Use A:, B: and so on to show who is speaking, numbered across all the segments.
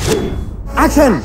A: action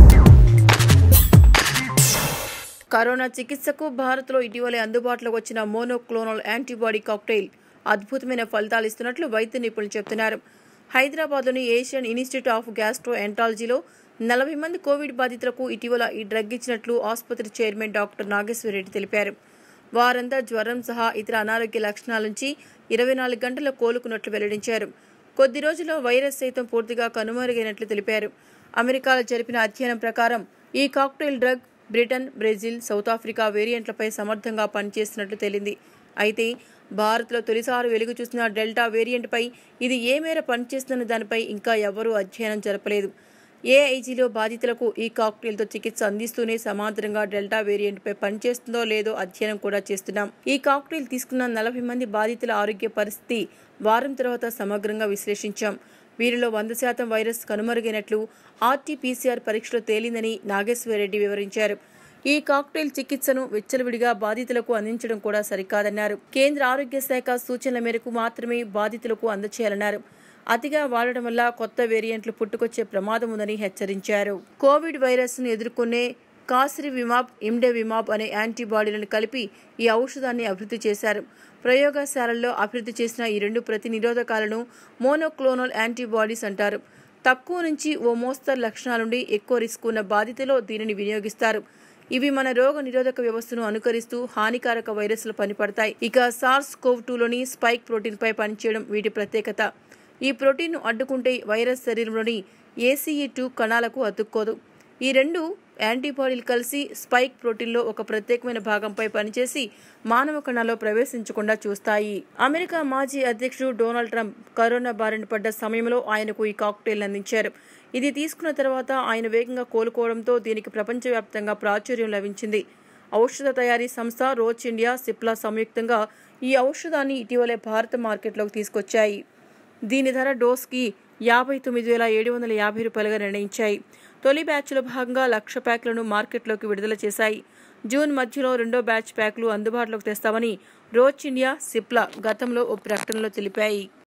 B: corona చికిత్సకు భారత్లో ఇటీవలే అందుబాటులోకి వచ్చిన మోనోక్లోనల్ యాంటీబాడీ కాక్టైల్ అద్భుతమైన ఫలితాలు ఇస్తున్నట్లు వైద్య నిపుణులు చెబుతున్నారు హైదరాబాద్లోని ఏషియన్ ఇన్స్టిట్యూట్ ఆఫ్ గ్యాస్ట్రో ఎంటాలజీలో నలభై మంది కోవిడ్ బాధితులకు ఇటీవల ఈ డ్రగ్ ఇచ్చినట్లు ఆసుపత్రి చైర్మన్ డాక్టర్ నాగేశ్వరరెడ్డి తెలిపారు వారంతా జ్వరం సహా ఇతర అనారోగ్య లక్షణాల నుంచి ఇరవై నాలుగు గంటల కోలుకున్నట్లు వెల్లడించారు కొద్ది రోజుల్లో వైరస్ సైతం పూర్తిగా కనుమరుగైనట్లు తెలిపారు అమెరికాలో జరిపిన అధ్యయనం ప్రకారం ఈ cocktail drug Britain Brazil South Africa వేరియంట్లపై సమర్థంగా పనిచేస్తున్నట్లు తేలింది అయితే భారత్లో తొలిసారి వెలుగు చూసిన డెల్టా వేరియంట్పై ఇది ఏ మేర పనిచేస్తున్న దానిపై ఇంకా ఎవరూ అధ్యయనం జరపలేదు ఏఐజీలో బాధితులకు ఈ కాక్టైల్తో చికిత్స అందిస్తూనే సమాంతరంగా డెల్టా వేరియంట్పై పనిచేస్తుందో లేదో అధ్యయనం కూడా చేస్తున్నాం ఈ కాక్టైల్ తీసుకున్న నలభై మంది బాధితుల ఆరోగ్య పరిస్థితి వారం తర్వాత సమగ్రంగా విశ్లేషించాం వీరిలో వంద శాతం వైరస్ కనుమరుగైనట్లు ఆర్టీపీసీఆర్ పరీక్షలో తేలిందని నాగేశ్వరరెడ్డి వివరించారు ఈ కాక్టైల్ చికిత్సను విచ్చలవిడిగా బాధితులకు అందించడం కూడా సరికాదన్నారు కేంద్ర ఆరోగ్య శాఖ సూచనల మేరకు మాత్రమే బాధితులకు అందచేయాలన్నారు అతిగా వాడడం వల్ల కొత్త వేరియంట్లు పుట్టుకొచ్చే ప్రమాదం ఉందని హెచ్చరించారు కోవిడ్ వైరస్ ను ఎదుర్కొనే కాసిరివిమాబ్ ఇమ్డెవిమాబ్ అనే యాంటీబాడీలను కలిపి ఈ ఔషధాన్ని అభివృద్ధి చేశారు ప్రయోగశాలల్లో అభివృద్ధి చేసిన ఈ రెండు ప్రతి నిరోధకాలను మోనోక్లోనల్ యాంటీబాడీస్ అంటారు తక్కువ నుంచి ఓ మోస్తరు లక్షణాల నుండి ఎక్కువ రిస్క్ ఉన్న బాధితులో దీనిని వినియోగిస్తారు ఇవి మన రోగ నిరోధక వ్యవస్థను అనుకరిస్తూ హానికారక వైరస్లు పనిపడతాయి ఇక సార్స్ కోవ్ టూలోని స్పైక్ ప్రోటీన్ పై పనిచేయడం వీటి ప్రత్యేకత ఈ ప్రోటీన్ను అడ్డుకుంటే వైరస్ శరీరంలోని ఏసీఈ టూ కణాలకు అతుక్కోదు ఈ రెండు యాంటీబాడీలు కలిసి స్పైక్ ప్రోటీన్లో ఒక ప్రత్యేకమైన భాగంపై పనిచేసి మానవ కణాల్లో ప్రవేశించకుండా చూస్తాయి అమెరికా మాజీ అధ్యక్షుడు డొనాల్డ్ ట్రంప్ కరోనా బారిన పడ్డ సమయంలో ఆయనకు ఈ కాక్టైల్ అందించారు ఇది తీసుకున్న తర్వాత ఆయన వేగంగా కోలుకోవడంతో దీనికి ప్రపంచవ్యాప్తంగా ప్రాచుర్యం లభించింది ఔషధ తయారీ సంస్థ రోచ్ ఇండియా సిప్లా సంయుక్తంగా ఈ ఔషధాన్ని ఇటీవలే భారత మార్కెట్లోకి తీసుకొచ్చాయి దీని ధర డోస్కి యాభై తొమ్మిది వేల ఏడు వందల యాభై రూపాయలుగా నిర్ణయించాయి తొలి బ్యాచ్లో భాగంగా లక్ష ప్యాక్లను మార్కెట్లోకి విడుదల చేశాయి జూన్ మధ్యలో రెండో బ్యాచ్ ప్యాక్లు అందుబాటులోకి తెస్తామని రోచ్ ఇండియా సిప్లా గతంలో ఓ ప్రకటనలో తెలిపాయి